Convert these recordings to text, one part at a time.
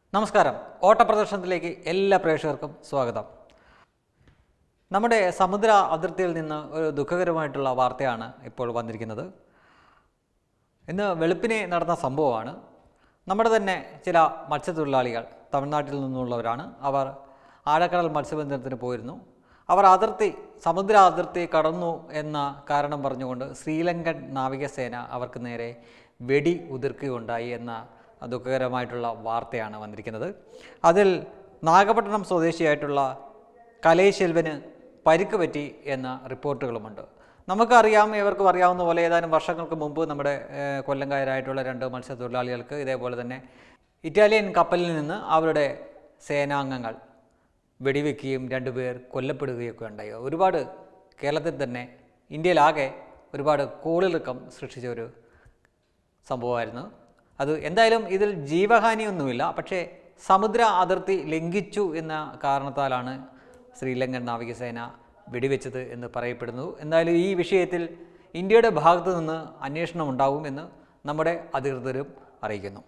നമസ്കാരം ഓട്ടപ്രദർശനത്തിലേക്ക് എല്ലാ പ്രേക്ഷകർക്കും സ്വാഗതം നമ്മുടെ സമുദ്ര അതിർത്തിയിൽ നിന്ന് ഒരു ദുഃഖകരമായിട്ടുള്ള വാർത്തയാണ് ഇപ്പോൾ വന്നിരിക്കുന്നത് ഇന്ന് വെളുപ്പിനെ നടന്ന സംഭവമാണ് നമ്മുടെ തന്നെ ചില മത്സ്യത്തൊഴിലാളികൾ തമിഴ്നാട്ടിൽ നിന്നുള്ളവരാണ് അവർ ആഴക്കടൽ മത്സ്യബന്ധനത്തിന് പോയിരുന്നു അവർ അതിർത്തി സമുദ്ര അതിർത്തി കടന്നു എന്ന കാരണം പറഞ്ഞുകൊണ്ട് ശ്രീലങ്കൻ നാവികസേന അവർക്ക് നേരെ വെടി ഉതിർക്കുകയുണ്ടായി എന്ന ദുഃഖകരമായിട്ടുള്ള വാർത്തയാണ് വന്നിരിക്കുന്നത് അതിൽ നാഗപട്ടണം സ്വദേശിയായിട്ടുള്ള കലൈശെൽവന് പരിക്ക് പറ്റി എന്ന റിപ്പോർട്ടുകളുമുണ്ട് നമുക്കറിയാം ഇവർക്കും അറിയാവുന്ന പോലെ ഏതാനും വർഷങ്ങൾക്ക് മുമ്പ് നമ്മുടെ ഏഹ്, കൊല്ലംകാരായിട്ടുള്ള രണ്ട് മത്സ്യത്തൊഴിലാളികൾക്ക് ഇതേപോലെ തന്നെ ഇറ്റാലിയൻ കപ്പലിൽ നിന്ന് അവരുടെ സേനാംഗങ്ങൾ വെടിവെക്കുകയും രണ്ടുപേർ കൊല്ലപ്പെടുകയൊക്കെ ഉണ്ടായി ഒരുപാട് കേരളത്തിൽ തന്നെ ഇന്ത്യയിലാകെ ഒരുപാട് കോളിളക്കം സൃഷ്ടിച്ച ഒരു സംഭവമായിരുന്നു അത് എന്തായാലും ഇതിൽ ജീവഹാനിയൊന്നുമില്ല പക്ഷേ സമുദ്ര അതിർത്തി ലംഘിച്ചു എന്ന കാരണത്താലാണ് ശ്രീലങ്കൻ നാവികസേന വെടിവെച്ചത് എന്ന് പറയപ്പെടുന്നു എന്തായാലും ഈ വിഷയത്തിൽ ഇന്ത്യയുടെ ഭാഗത്തു നിന്ന് അന്വേഷണം ഉണ്ടാവും എന്ന് നമ്മുടെ അധികൃതരും അറിയിക്കുന്നു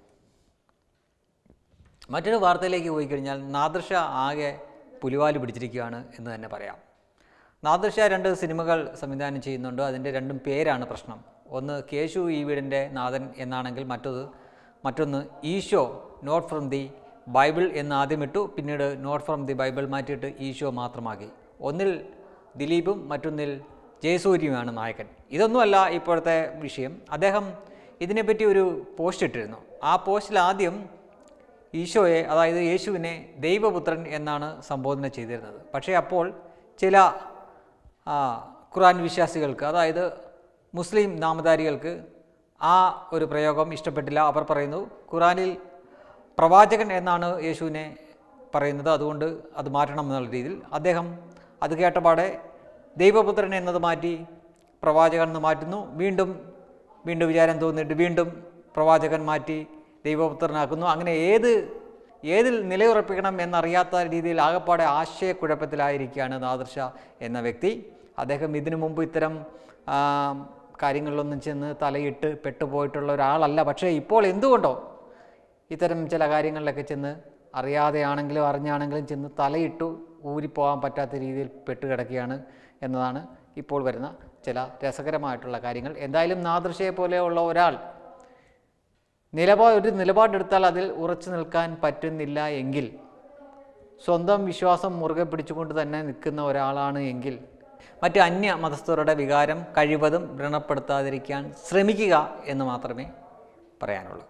മറ്റൊരു വാർത്തയിലേക്ക് പോയി കഴിഞ്ഞാൽ നാദൃശ ആകെ പുലിവാല് പിടിച്ചിരിക്കുകയാണ് എന്ന് തന്നെ പറയാം നാദൃശ രണ്ട് സിനിമകൾ സംവിധാനം ചെയ്യുന്നുണ്ട് അതിൻ്റെ രണ്ടും പേരാണ് പ്രശ്നം ഒന്ന് കേശു ഈ വീടിൻ്റെ നാഥൻ എന്നാണെങ്കിൽ മറ്റത് മറ്റൊന്ന് Isho note from the Bible എന്ന് ആദ്യം ഇട്ടു പിന്നീട് നോട്ട് ഫ്രം ദി ബൈബിൾ മാറ്റിയിട്ട് ഈശോ മാത്രമാക്കി ഒന്നിൽ ദിലീപും മറ്റൊന്നിൽ ജയസൂര്യയുമാണ് നായകൻ ഇതൊന്നുമല്ല ഇപ്പോഴത്തെ വിഷയം അദ്ദേഹം ഇതിനെപ്പറ്റി ഒരു പോസ്റ്റ് ഇട്ടിരുന്നു ആ പോസ്റ്റിൽ ആദ്യം ഈശോയെ അതായത് യേശുവിനെ ദൈവപുത്രൻ എന്നാണ് സംബോധന ചെയ്തിരുന്നത് പക്ഷേ അപ്പോൾ ചില ആ, ഖുർആൻ വിശ്വാസികൾക്ക് അതായത് മുസ്ലിം നാമധാരികൾക്ക് ആ ഒരു പ്രയോഗം ഇഷ്ടപ്പെട്ടില്ല അവർ പറയുന്നു ഖുറാനിൽ പ്രവാചകൻ എന്നാണ് യേശുവിനെ പറയുന്നത് അതുകൊണ്ട് അത് മാറ്റണം എന്നുള്ള രീതിയിൽ അദ്ദേഹം അത് കേട്ടപാടെ ദൈവപുത്രൻ എന്നത് മാറ്റി പ്രവാചകൻ എന്ന് മാറ്റുന്നു വീണ്ടും വീണ്ടും വിചാരം തോന്നിയിട്ട് വീണ്ടും പ്രവാചകൻ മാറ്റി ദൈവപുത്രനാക്കുന്നു അങ്ങനെ ഏത് ഏതിൽ നിലയുറപ്പിക്കണം എന്നറിയാത്ത രീതിയിൽ ആകപ്പാടെ ആശയക്കുഴപ്പത്തിലായിരിക്കുകയാണ് നാദർഷ എന്ന വ്യക്തി അദ്ദേഹം ഇതിനു മുമ്പ് ഇത്തരം ആ, കാര്യങ്ങളിലൊന്നും ചെന്ന് തലയിട്ട് പെട്ടുപോയിട്ടുള്ള ഒരാളല്ല പക്ഷേ ഇപ്പോൾ എന്തുകൊണ്ടോ ഇത്തരം ചില കാര്യങ്ങളിലൊക്കെ ചെന്ന് അറിയാതെയാണെങ്കിലും അറിഞ്ഞാണെങ്കിലും ചെന്ന് തലയിട്ടു ഊരിപ്പോകാൻ പറ്റാത്ത രീതിയിൽ പെട്ടുകിടക്കുകയാണ് എന്നതാണ് ഇപ്പോൾ വരുന്ന ചില രസകരമായിട്ടുള്ള കാര്യങ്ങൾ എന്തായാലും നാദൃശയെ പോലെയുള്ള ഒരാൾ നിലപാട് ഒരു നിലപാടെടുത്താൽ അതിൽ ഉറച്ചു നിൽക്കാൻ പറ്റുന്നില്ല എങ്കിൽ സ്വന്തം വിശ്വാസം മുറുകെ പിടിച്ചുകൊണ്ട് തന്നെ നിൽക്കുന്ന ഒരാളാണ് എങ്കിൽ മറ്റ് അന്യ മതസ്ഥരുടെ വികാരം കഴിവതും വ്രണപ്പെടുത്താതിരിക്കാൻ ശ്രമിക്കുക എന്ന് മാത്രമേ പറയാനുള്ളൂ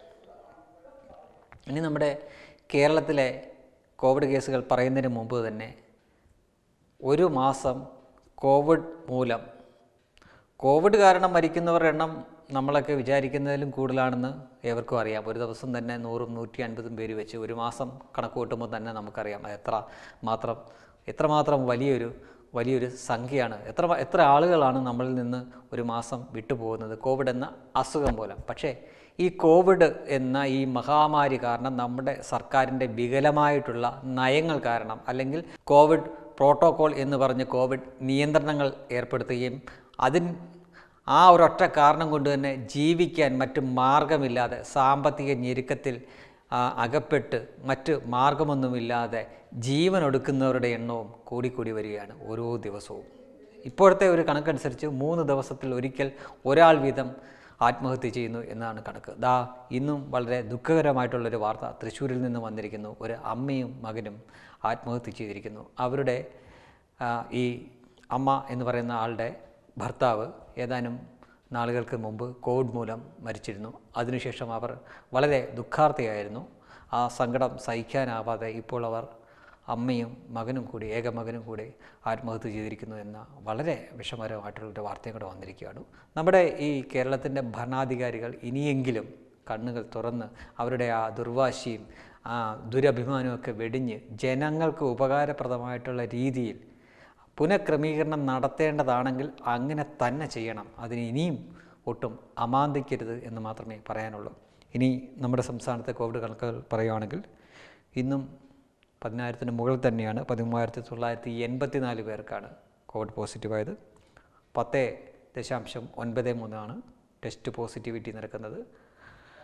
ഇനി നമ്മുടെ കേരളത്തിലെ കോവിഡ് കേസുകൾ പറയുന്നതിന് മുമ്പ് തന്നെ ഒരു മാസം കോവിഡ് മൂലം കോവിഡ് കാരണം മരിക്കുന്നവരുടെ എണ്ണം നമ്മളൊക്കെ വിചാരിക്കുന്നതിലും കൂടുതലാണെന്ന് ഏവർക്കും അറിയാം ഒരു ദിവസം തന്നെ നൂറും നൂറ്റി അൻപതും പേര് വെച്ച് ഒരു മാസം കണക്ക് കൂട്ടുമ്പോൾ തന്നെ നമുക്കറിയാം അത് എത്ര മാത്രം എത്രമാത്രം വലിയൊരു വലിയൊരു സംഖ്യയാണ് എത്ര എത്ര ആളുകളാണ് നമ്മളിൽ നിന്ന് ഒരു മാസം വിട്ടുപോകുന്നത് കോവിഡ് എന്ന അസുഖം മൂലം പക്ഷേ ഈ കോവിഡ് എന്ന ഈ മഹാമാരി കാരണം നമ്മുടെ സർക്കാരിൻ്റെ വികലമായിട്ടുള്ള നയങ്ങൾ കാരണം അല്ലെങ്കിൽ കോവിഡ് പ്രോട്ടോകോൾ എന്ന് പറഞ്ഞ് കോവിഡ് നിയന്ത്രണങ്ങൾ ഏർപ്പെടുത്തുകയും അതിന് ആ ഒരൊറ്റ കാരണം കൊണ്ട് തന്നെ ജീവിക്കാൻ മറ്റു മാർഗമില്ലാതെ സാമ്പത്തിക ഞെരുക്കത്തിൽ ആ, അകപ്പെട്ട് മറ്റ് മാർഗമൊന്നുമില്ലാതെ ജീവൻ ഒടുക്കുന്നവരുടെ എണ്ണവും കൂടിക്കൂടി വരികയാണ് ഓരോ ദിവസവും ഇപ്പോഴത്തെ ഒരു കണക്കനുസരിച്ച് മൂന്ന് ദിവസത്തിൽ ഒരിക്കൽ ഒരാൾ വീതം ആത്മഹത്യ ചെയ്യുന്നു എന്നാണ് കണക്ക് ദാ ഇന്നും വളരെ ദുഃഖകരമായിട്ടുള്ളൊരു വാർത്ത തൃശ്ശൂരിൽ നിന്ന് വന്നിരിക്കുന്നു ഒരു അമ്മയും മകനും ആത്മഹത്യ ചെയ്തിരിക്കുന്നു അവരുടെ ആ, ഈ അമ്മ എന്ന് പറയുന്ന ആളുടെ ഭർത്താവ് ഏതാനും നാളുകൾക്ക് മുമ്പ് കോവിഡ് മൂലം മരിച്ചിരുന്നു അതിനുശേഷം അവർ വളരെ ദുഃഖാർത്ഥയായിരുന്നു ആ സങ്കടം സഹിക്കാനാവാതെ ഇപ്പോൾ അവർ അമ്മയും മകനും കൂടി ഏക മകനും കൂടി ആത്മഹത്യ ചെയ്തിരിക്കുന്നു എന്ന വളരെ വിഷമകരമായിട്ടുള്ളൊരു വാർത്തയും കൂടെ വന്നിരിക്കുകയാണ് നമ്മുടെ ഈ കേരളത്തിൻ്റെ ഭരണാധികാരികൾ ഇനിയെങ്കിലും കണ്ണുകൾ തുറന്ന് അവരുടെ ആ ദുർവാശിയും ആ ദുരഭിമാനമൊക്കെ വെടിഞ്ഞ് ജനങ്ങൾക്ക് ഉപകാരപ്രദമായിട്ടുള്ള രീതിയിൽ പുനഃക്രമീകരണം നടത്തേണ്ടതാണെങ്കിൽ അങ്ങനെ തന്നെ ചെയ്യണം അതിന് ഇനിയും ഒട്ടും അമാന്തിക്കരുത് എന്ന് മാത്രമേ പറയാനുള്ളൂ ഇനി നമ്മുടെ സംസ്ഥാനത്തെ കോവിഡ് കണക്കുകൾ പറയുകയാണെങ്കിൽ ഇന്നും പതിനായിരത്തിന് മുകളിൽ തന്നെയാണ് പതിമൂവായിരത്തി തൊള്ളായിരത്തി എൺപത്തി നാല് പേർക്കാണ് കോവിഡ് പോസിറ്റീവായത് പത്ത് ദശാംശം ഒൻപത് മൂന്നാണ് ടെസ്റ്റ് പോസിറ്റിവിറ്റി നിരക്കുന്നത്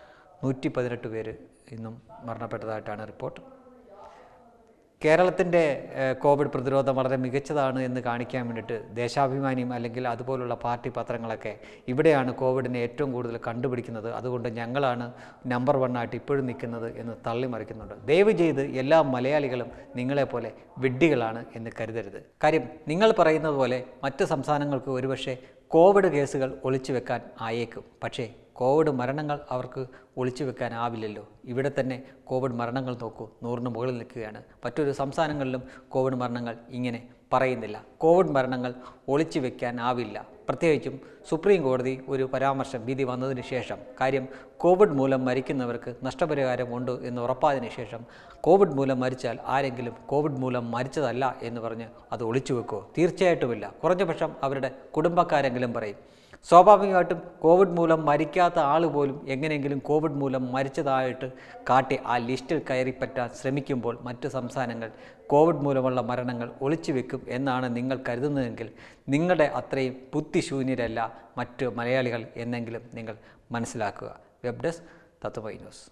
നൂറ്റി പതിനെട്ട് പേര് ഇന്നും മരണപ്പെട്ടതായിട്ടാണ് റിപ്പോർട്ട് കേരളത്തിൻ്റെ ഏഹ്, കോവിഡ് പ്രതിരോധം വളരെ മികച്ചതാണ് എന്ന് കാണിക്കാൻ വേണ്ടിയിട്ട് ദേശാഭിമാനിയും അല്ലെങ്കിൽ അതുപോലുള്ള പാർട്ടി പത്രങ്ങളൊക്കെ ഇവിടെയാണ് കോവിഡിനെ ഏറ്റവും കൂടുതൽ കണ്ടുപിടിക്കുന്നത് അതുകൊണ്ട് ഞങ്ങളാണ് നമ്പർ വണ്ണായിട്ട് ഇപ്പോഴും നിൽക്കുന്നത് എന്ന് തള്ളിമറിക്കുന്നുണ്ട് ദയവ് ചെയ്ത് എല്ലാ മലയാളികളും നിങ്ങളെപ്പോലെ വിഡ്ഢികളാണ് എന്ന് കരുതരുത് കാര്യം നിങ്ങൾ പറയുന്നത് പോലെ മറ്റ് സംസ്ഥാനങ്ങൾക്ക് ഒരുപക്ഷെ കോവിഡ് കേസുകൾ ഒളിച്ചു വെക്കാൻ ആയേക്കും പക്ഷേ കോവിഡ് മരണങ്ങൾ അവർക്ക് ഒളിച്ചു വെക്കാനാവില്ലല്ലോ ഇവിടെ തന്നെ കോവിഡ് മരണങ്ങൾ നോക്കൂ നൂറിന് മുകളിൽ നിൽക്കുകയാണ് മറ്റൊരു സംസ്ഥാനങ്ങളിലും കോവിഡ് മരണങ്ങൾ ഇങ്ങനെ പറയുന്നില്ല കോവിഡ് മരണങ്ങൾ ഒളിച്ചു വെക്കാനാവില്ല പ്രത്യേകിച്ചും സുപ്രീം കോടതി ഒരു പരാമർശം വിധി വന്നതിന് ശേഷം കാര്യം കോവിഡ് മൂലം മരിക്കുന്നവർക്ക് നഷ്ടപരിഹാരം ഉണ്ട് എന്ന് ഉറപ്പായതിനു ശേഷം കോവിഡ് മൂലം മരിച്ചാൽ ആരെങ്കിലും കോവിഡ് മൂലം മരിച്ചതല്ല എന്ന് പറഞ്ഞ് അത് ഒളിച്ചു വെക്കുമോ തീർച്ചയായിട്ടുമില്ല കുറഞ്ഞപക്ഷം അവരുടെ കുടുംബക്കാരെങ്കിലും പറയും സ്വാഭാവികമായിട്ടും കോവിഡ് മൂലം മരിക്കാത്ത ആൾ പോലും എങ്ങനെയെങ്കിലും കോവിഡ് മൂലം മരിച്ചതായിട്ട് കാട്ടി ആ ലിസ്റ്റിൽ കയറിപ്പറ്റാൻ ശ്രമിക്കുമ്പോൾ മറ്റ് സംസ്ഥാനങ്ങൾ കോവിഡ് മൂലമുള്ള മരണങ്ങൾ ഒളിച്ചു വെക്കും എന്നാണ് നിങ്ങൾ കരുതുന്നതെങ്കിൽ നിങ്ങളുടെ അത്രയും ബുദ്ധിശൂന്യരല്ല മറ്റ് മലയാളികൾ എന്നെങ്കിലും നിങ്ങൾ മനസ്സിലാക്കുക web desk Tattvamayi news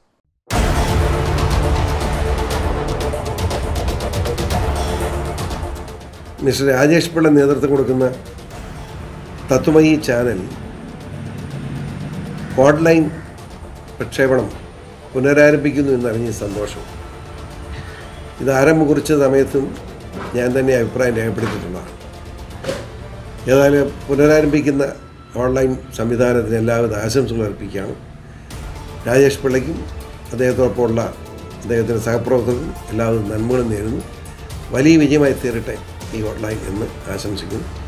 mister Rajesh Pillai നേതൃത്വം കൊടുക്കുന്ന തത്വമയി ചാനൽ ഓൺലൈൻ പ്രക്ഷേപണം പുനരാരംഭിക്കുന്നു എന്നറിഞ്ഞ സന്തോഷം ഇത് ആരംഭം കുറിച്ച സമയത്തും ഞാൻ തന്നെ അഭിപ്രായം രേഖപ്പെടുത്തിയിട്ടുള്ളതാണ് ഏതായാലും പുനരാരംഭിക്കുന്ന ഓൺലൈൻ സംവിധാനത്തിന് എല്ലാവിധ ആശംസകൾ അർപ്പിക്കുകയാണ് രാജേഷ് പിള്ളയ്ക്കും അദ്ദേഹത്തോടൊപ്പമുള്ള അദ്ദേഹത്തിൻ്റെ സഹപ്രവർത്തകർക്കും എല്ലാവിധ നന്മകളും നേരുന്നു വലിയ വിജയമായി തീരട്ടെ ഈ ഓൺലൈൻ എന്ന് ആശംസിക്കുന്നു